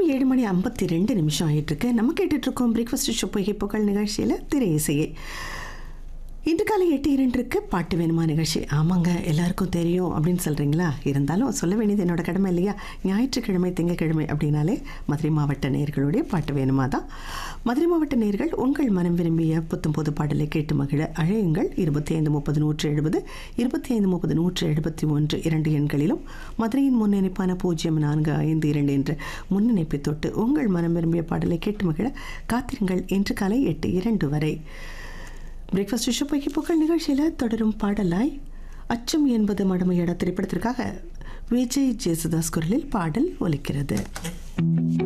ஏழு மணி ஐம்பத்தி ரெண்டு நிமிஷம் ஆயிட்டிருக்கு நம்ம கேட்டுட்ருக்கோம் பிரேக்ஃபாஸ்ட் ஷோ பொய்கை புகழ் நிகழ்ச்சியில் திரை இசையை இன்று காலை எட்டு இரண்டுக்கு பாட்டு வேணுமா நிகழ்ச்சி ஆமாங்க எல்லாருக்கும் தெரியும் அப்படின்னு சொல்கிறீங்களா இருந்தாலும் சொல்ல வேண்டியது என்னோட கடமை இல்லையா ஞாயிற்றுக்கிழமை திங்கக்கிழமை அப்படின்னாலே மதுரை மாவட்ட நேர்களுடைய பாட்டு வேணுமா தான் மதுரை மாவட்ட நேர்கள் உங்கள் மனம் விரும்பிய புத்தம் புது பாடலை கேட்டு மகிழ அழையுங்கள் இருபத்தி ஐந்து முப்பது நூற்று எழுபது இருபத்தி ஐந்து முப்பது நூற்று எழுபத்தி ஒன்று இரண்டு எண்களிலும் மதுரையின் முன்னிணைப்பான பூஜ்ஜியம் நான்கு ஐந்து இரண்டு என்ற முன்னிணைப்பை தொட்டு உங்கள் மனம் விரும்பிய பாடலை கேட்டு மகிழ காத்திருங்கள் இன்று காலை எட்டு இரண்டு வரை பிரேக்ஃபாஸ்ட் ஷோப்பைக்கு புகழ் நிகழ்ச்சியில் தொடரும் பாடலாய் அச்சம் என்பது மடமையட திரைப்படத்திற்காக விஜய் ஜேசுதாஸ் குரலில் பாடல் ஒலிக்கிறது